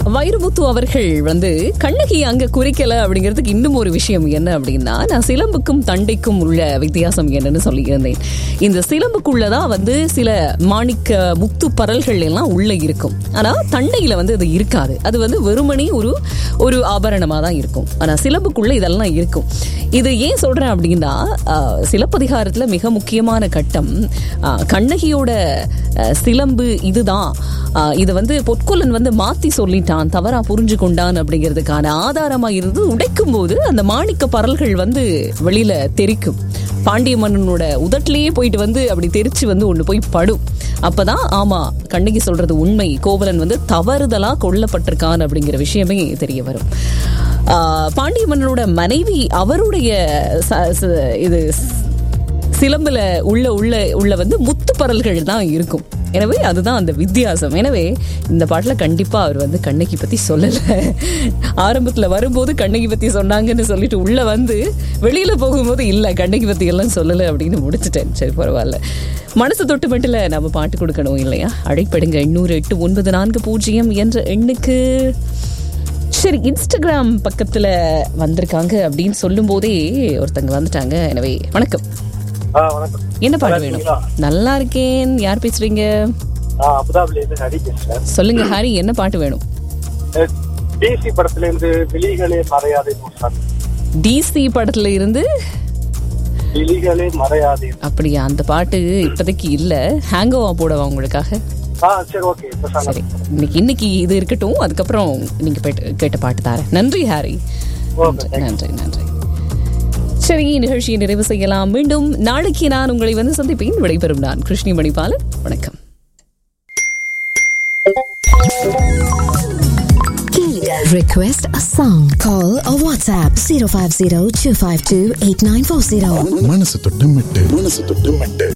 வைரமுத்து அவர்கள் வந்து கண்ணகி அங்க குறிக்கல அப்படிங்கிறதுக்கு இன்னும் ஒரு விஷயம் என்ன அப்படின்னா நான் சிலம்புக்கும் தண்டைக்கும் உள்ள வித்தியாசம் என்னன்னு சொல்லியிருந்தேன் இந்த சிலம்புக்குள்ளதான் வந்து சில மாணிக்க முத்து பரல்கள் எல்லாம் உள்ள இருக்கும் ஆனா தண்டையில வந்து அது இருக்காது அது வந்து வெறுமனே ஒரு ஒரு ஆபரணமா தான் இருக்கும் ஆனா சிலம்புக்குள்ள இதெல்லாம் இருக்கும் இது ஏன் சொல்றேன் அப்படின்னா ஆஹ், சிலப்பதிகாரத்துல மிக முக்கியமான கட்டம் ஆஹ், கண்ணகியோட ஆஹ், சிலம்பு இதுதான் ஆஹ், இது வந்து பொற்கொல்லன் வந்து மாத்தி சொல்லிட்டான் தவறா புரிஞ்சு கொண்டான் அப்படிங்கிறதுக்கான ஆதாரமா இருந்து உடைக்கும் போது அந்த மாணிக்க பரல்கள் வந்து வெளியில தெரிக்கும் பாண்டிய மன்னனோட உதட்டிலேயே போயிட்டு வந்து அப்படி தெரிச்சு வந்து ஒன்று போய் படும் அப்பதான் ஆமா கண்ணகி சொல்றது உண்மை கோவலன் வந்து தவறுதலா கொல்லப்பட்டிருக்கான் அப்படிங்கிற விஷயமே தெரிய வரும் ஆஹ், பாண்டிய மன்னனோட மனைவி அவருடைய ச- ச- இது சிலம்புல உள்ள உள்ள உள்ள வந்து முத்து பரல்கள் தான் இருக்கும் எனவே அதுதான் அந்த வித்தியாசம் எனவே இந்த பாட்டுல கண்டிப்பா அவர் வந்து கண்ணகி பத்தி சொல்லல ஆரம்பத்துல வரும்போது கண்ணகி பத்தி சொன்னாங்கன்னு சொல்லிட்டு உள்ள வந்து வெளியில போகும்போது இல்ல கண்ணகி பத்தி எல்லாம் சொல்லல அப்படின்னு முடிச்சிட்டேன் சரி பரவாயில்ல மனசு தொட்டு மட்டும் நம்ம பாட்டு கொடுக்கணும் இல்லையா அழைப்படுங்க எண்ணூறு எட்டு ஒன்பது நான்கு பூஜ்ஜியம் என்ற எண்ணுக்கு சரி இன்ஸ்டாகிராம் பக்கத்துல வந்திருக்காங்க அப்படின்னு சொல்லும் போதே ஒருத்தங்க வந்துட்டாங்க எனவே வணக்கம் ஆ வணக்கம் என்ன பாட்டு நல்லா வேணும் இருக்கீங்களா? நல்லா இருக்கேன் யார் பேசுறீங்க நான் அபுதாபில இருந்து ஹரி பேசுறேன் சொல்லுங்க ஹரி என்ன பாட்டு வேணும் டிசி படத்துல இருந்து விழிகளே மறையாதே போட்டாங்க டிசி படத்துல இருந்து விழிகளே மறையாதே அப்படியா அந்த பாட்டு இப்போதைக்கு இல்ல ஹேங்கோவா போடவா உங்களுக்காக ஆ சரி ஓகே இப்ப சரி சொன்னாங்க இன்னைக்கு இன்னைக்கு இது இருக்கட்டும் அதுக்கப்புறம் நீங்க போயிட்டு- கேட்ட பாட்டு தாரேன் நன்றி ஹாரி ஓகே நன்றி நன்றி சரி நிகழ்ச்சியை நிறைவு செய்யலாம் மீண்டும் நாளைக்கு நான் உங்களை வந்து சந்திப்பேன் விடைபெறும் நான் கிருஷ்ணி மணிபாலன் வணக்கம் Request a song. Call or WhatsApp 050 252 8940. மனசு தொட்டு மெட்டு மனசு தொட்டு மெட்டு